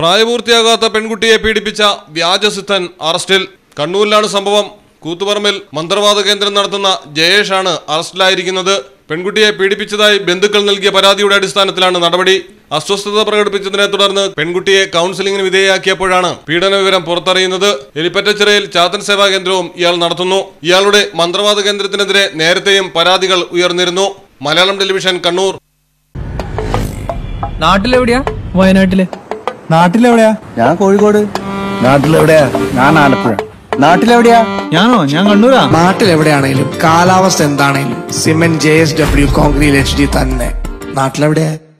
പ്രായപൂർത്തിയാകാത്ത പെൺകുട്ടിയെ പീഡിപ്പിച്ച വ്യാജസിദ്ധൻ അറസ്റ്റിൽ കണ്ണൂരിലാണ് സംഭവം കൂത്തുപറമ്പിൽ മന്ത്രവാദ കേന്ദ്രം നടത്തുന്ന ജയേഷാണ് അറസ്റ്റിലായിരിക്കുന്നത് പെൺകുട്ടിയെ പീഡിപ്പിച്ചതായി ബന്ധുക്കൾ നൽകിയ പരാതിയുടെ അടിസ്ഥാനത്തിലാണ് നടപടി അസ്വസ്ഥത പ്രകടിപ്പിച്ചതിനെ തുടർന്ന് പെൺകുട്ടിയെ കൗൺസിലിംഗിന് വിധേയയാക്കിയപ്പോഴാണ് പീഡന വിവരം പുറത്തറിയുന്നത് എലിപ്പറ്റച്ചിറയിൽ ചാത്തൻ സേവാ കേന്ദ്രവും ഇയാൾ നടത്തുന്നു ഇയാളുടെ മന്ത്രവാദ കേന്ദ്രത്തിനെതിരെ നേരത്തെയും പരാതികൾ ഉയർന്നിരുന്നു മലയാളം ടെലിവിഷൻ കണ്ണൂർ നാട്ടിലെവിടെയാ വയനാട്ടില് നാട്ടിലെവിടെയാ ഞാൻ കോഴിക്കോട് നാട്ടിലെവിടെയാ ഞാൻ ആലപ്പുഴ നാട്ടിലെവിടെയാ ഞാനോ ഞാൻ കണ്ണൂരാ നാട്ടിലെവിടെയാണേലും കാലാവസ്ഥ എന്താണേലും cement J S W concrete H D തന്നെ നാട്ടിലെവിടെയാ